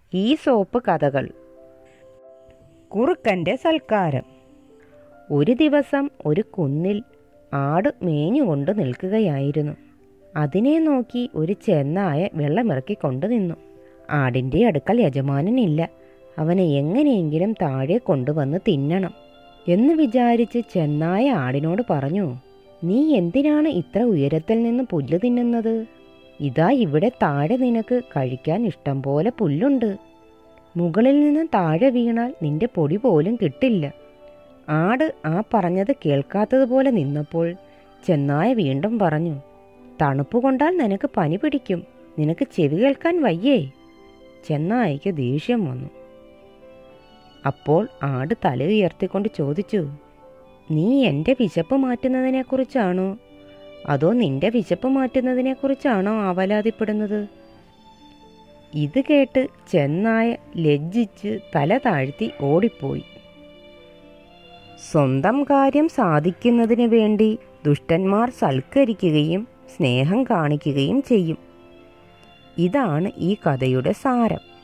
ഈ സോപ്പ് കഥകൾ കുറുക്കൻ്റെ സൽക്കാരം ഒരു ദിവസം ഒരു കുന്നിൽ ആട് മേഞ്ഞുകൊണ്ട് നിൽക്കുകയായിരുന്നു അതിനെ നോക്കി ഒരു ചെന്നായ വെള്ളമിറക്കിക്കൊണ്ട് നിന്നു ആടിൻ്റെ അടുക്കൽ യജമാനനില്ല അവനെ എങ്ങനെയെങ്കിലും താഴെ കൊണ്ടുവന്ന് തിന്നണം എന്ന് വിചാരിച്ച് ചെന്നായ ആടിനോട് പറഞ്ഞു നീ എന്തിനാണ് ഇത്ര ഉയരത്തിൽ നിന്ന് പുല്ല് തിന്നുന്നത് ഇതാ ഇവിടെ താഴെ നിനക്ക് കഴിക്കാൻ ഇഷ്ടം പോലെ പുല്ലുണ്ട് മുകളിൽ നിന്ന് താഴെ വീണാൽ നിന്റെ പൊടി പോലും കിട്ടില്ല ആട് ആ പറഞ്ഞത് കേൾക്കാത്തതുപോലെ നിന്നപ്പോൾ ചെന്നായ വീണ്ടും പറഞ്ഞു തണുപ്പ് കൊണ്ടാൽ നിനക്ക് പനി പിടിക്കും നിനക്ക് ചെവി കേൾക്കാൻ വയ്യേ ചെന്നായിക്ക് ദേഷ്യം വന്നു അപ്പോൾ ആട് തല ഉയർത്തിക്കൊണ്ട് ചോദിച്ചു നീ എൻ്റെ വിശപ്പ് മാറ്റുന്നതിനെക്കുറിച്ചാണോ അതോ നിന്റെ വിശപ്പ് മാറ്റുന്നതിനെക്കുറിച്ചാണോ ആവലാതിപ്പെടുന്നത് ഇത് കേട്ട് ചെന്നായ ലജ്ജിച്ച് തല താഴ്ത്തി ഓടിപ്പോയി സ്വന്തം കാര്യം സാധിക്കുന്നതിന് വേണ്ടി ദുഷ്ടന്മാർ സൽക്കരിക്കുകയും സ്നേഹം കാണിക്കുകയും ചെയ്യും ഇതാണ് ഈ കഥയുടെ സാരം